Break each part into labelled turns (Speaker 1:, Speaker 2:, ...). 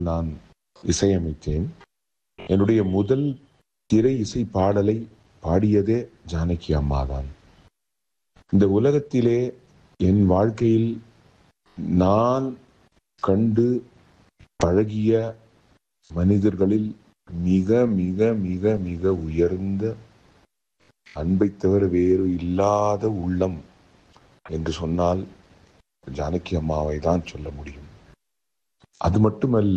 Speaker 1: நான் இசையமைத்தேன் என்னுடைய முதல் திரை இசை பாடலை பாடியதே ஜானகி அம்மாதான் இந்த உலகத்திலே என் வாழ்க்கையில் நான் கண்டு பழகிய மனிதர்களில் மிக மிக மிக மிக உயர்ந்த அன்பை தவிர வேறு இல்லாத உள்ளம் என்று சொன்னால் ஜானகி அம்மாவை தான் சொல்ல முடியும் அது மட்டுமல்ல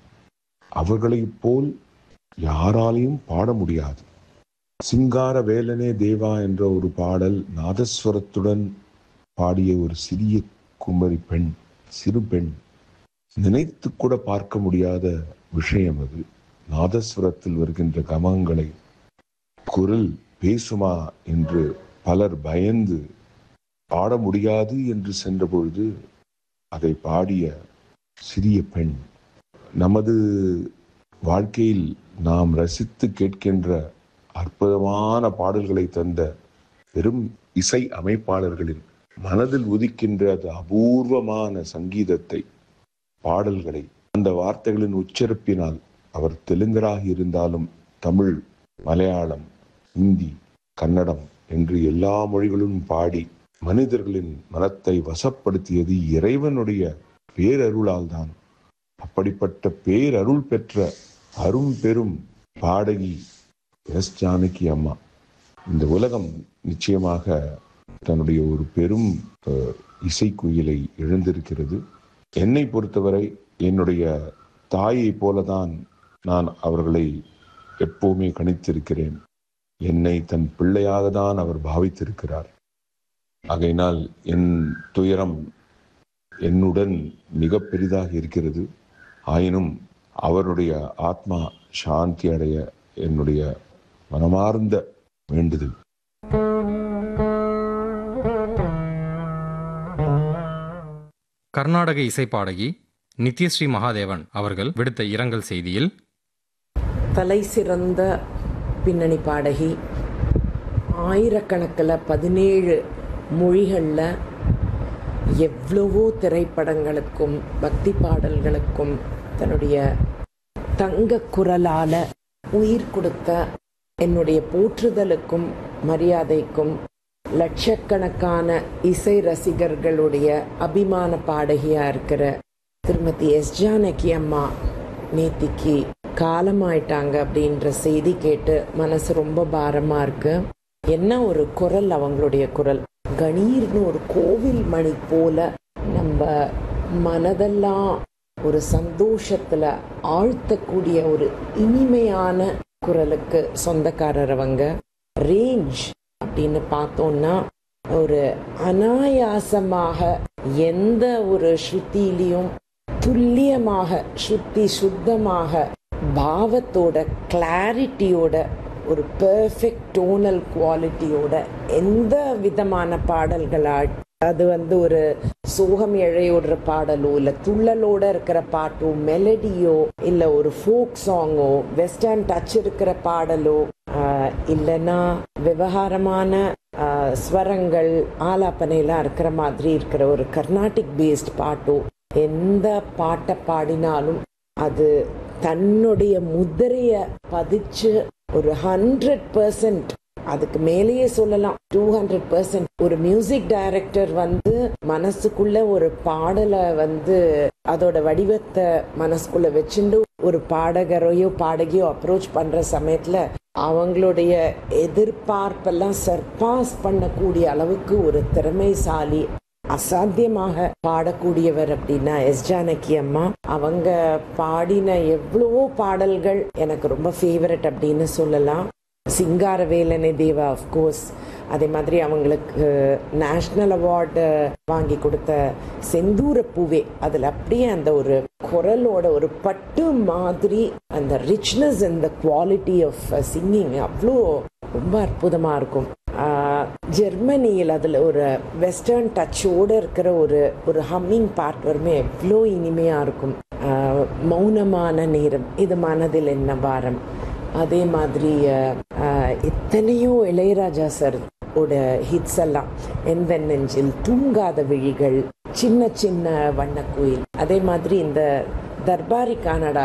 Speaker 1: அவர்களைப் போல் யாராலையும் பாட முடியாது சிங்கார வேலனே தேவா என்ற ஒரு பாடல் நாதஸ்வரத்துடன் பாடிய ஒரு சிறிய குமரி பெண் சிறு பெண் நினைத்து கூட பார்க்க முடியாத விஷயம் அது நாதஸ்வரத்தில் வருகின்ற கமங்களை குரல் பேசுமா என்று பலர் பயந்து பாட முடியாது என்று சென்ற பொழுது அதை பாடிய சிறிய பெண் நமது வாழ்க்கையில் நாம் ரசித்து கேட்கின்ற அற்புதமான பாடல்களை தந்த பெரும் இசை அமைப்பாளர்களின் மனதில் உதிக்கின்ற அது அபூர்வமான சங்கீதத்தை பாடல்களை அந்த வார்த்தைகளின் உச்சரிப்பினால் அவர் தெலுங்கராக இருந்தாலும் தமிழ் மலையாளம் இந்தி கன்னடம் என்று எல்லா மொழிகளும் பாடி மனிதர்களின் மனத்தை வசப்படுத்தியது இறைவனுடைய பேரருளால் தான் அப்படிப்பட்ட பேரருள் பெற்ற அரும் பெரும் பாடகி எஸ் ஜானகி அம்மா இந்த உலகம் நிச்சயமாக தன்னுடைய ஒரு பெரும் அஹ், இசைக்குயிலை இழந்திருக்கிறது என்னை பொறுத்தவரை என்னுடைய தாயை போலதான் நான் அவர்களை எப்பவுமே கணித்திருக்கிறேன் என்னை தன் பிள்ளையாக தான் அவர் பாவித்திருக்கிறார் ஆகையினால் என் துயரம் என்னுடன் மிக பெரிதாக இருக்கிறது ஆயினும் அவருடைய ஆத்மா சாந்தி அடைய என்னுடைய மனமார்ந்த வேண்டுதல்
Speaker 2: கர்நாடக இசைப்பாடகி நித்யஸ்ரீ மகாதேவன் அவர்கள் விடுத்த இரங்கல் செய்தியில்
Speaker 3: தலை சிறந்த பின்னணி பாடகி ஆயிரக்கணக்கில் பதினேழு மொழிகளில் எவ்வளவோ திரைப்படங்களுக்கும் பக்தி பாடல்களுக்கும் தன்னுடைய தங்க குரலால் உயிர் கொடுத்த என்னுடைய போற்றுதலுக்கும் மரியாதைக்கும் லட்சக்கணக்கான இசை ரசிகர்களுடைய அபிமான பாடகியா இருக்கிற திருமதி எஸ் ஜானகி அம்மா நேத்திக்கு காலமாயிட்டாங்க அப்படின்ற செய்தி கேட்டு மனசு ரொம்ப பாரமா இருக்கு என்ன ஒரு குரல் அவங்களுடைய குரல் கணீர்னு ஒரு கோவில் மணி போல நம்ம மனதெல்லாம் ஒரு சந்தோஷத்துல ஆழ்த்தக்கூடிய ஒரு இனிமையான குரலுக்கு சொந்தக்காரர் அவங்க ரேஞ்ச் அப்படின்னு பார்த்தோம்னா ஒரு அனாயாசமாக எந்த ஒரு ஸ்ருதியிலையும் துல்லியமாக ஸ்ருதி சுத்தமாக பாவத்தோட கிளாரிட்டியோட ஒரு பெர்ஃபெக்ட் டோனல் குவாலிட்டியோட எந்த விதமான பாடல்களா அது வந்து ஒரு சோகம் இழையோடுற பாடலோ இல்ல துள்ளலோட இருக்கிற பாட்டோ மெலடியோ இல்ல ஒரு ஃபோக் சாங்கோ வெஸ்டர்ன் டச் இருக்கிற பாடலோ ஆஹ், இல்லைன்னா விவகாரமான ஆஹ், ஸ்வரங்கள் ஆலாப்பனையெல்லாம் இருக்கிற மாதிரி இருக்கிற ஒரு கர்நாடிக் பேஸ்ட் பாட்டோ எந்த பாட்டை பாடினாலும் அது தன்னுடைய முதிரைய பதிச்சு ஒரு ஹண்ட்ரட் பர்சன்ட் அதுக்கு மேலேயே சொல்லலாம் டூ ஹண்ட்ரட் பர்சன்ட் ஒரு மியூசிக் டைரக்டர் வந்து மனசுக்குள்ள ஒரு பாடலை வந்து அதோட வடிவத்தை மனசுக்குள்ள வச்சுண்டு ஒரு பாடகரையோ பாடகியோ அப்ரோச் பண்ற சமயத்துல அவங்களுடைய எதிர்பார்ப்பெல்லாம் சர்பாஸ் பண்ணக்கூடிய அளவுக்கு ஒரு திறமைசாலி அசாத்தியமாக பாடக்கூடியவர் அப்படின்னா எஸ் ஜானகி அம்மா அவங்க பாடின எவ்வளவோ பாடல்கள் எனக்கு ரொம்ப ஃபேவரட் அப்படின்னு சொல்லலாம் சிங்காரவேலனை தேவா கோர்ஸ் அதே மாதிரி அவங்களுக்கு நேஷ்னல் அவார்டு வாங்கி கொடுத்த செந்தூர பூவே அதில் அப்படியே அந்த ஒரு குரலோட ஒரு பட்டு மாதிரி அந்த ரிச்னஸ் அந்த குவாலிட்டி ஆஃப் சிங்கிங் அவ்வளோ ரொம்ப அற்புதமா இருக்கும் ஆஹ், ஜெர்மனியில் அதில் ஒரு வெஸ்டர்ன் டச்சோடு இருக்கிற ஒரு ஒரு ஹம்மிங் பார்ட் வருமே எவ்வளோ இனிமையாக இருக்கும் ஆஹ், மௌனமான நேரம் இது மனதில் என்ன பாரம் அதே மாதிரி அஹ், அஹ், எத்தனையோ இளையராஜா சார் ஓட ஹிட்ஸ் எல்லாம் எந்த நெஞ்சில் தூங்காத விழிகள் சின்ன சின்ன வண்ணக்குயில் அதே மாதிரி இந்த தர்பாரி கானடா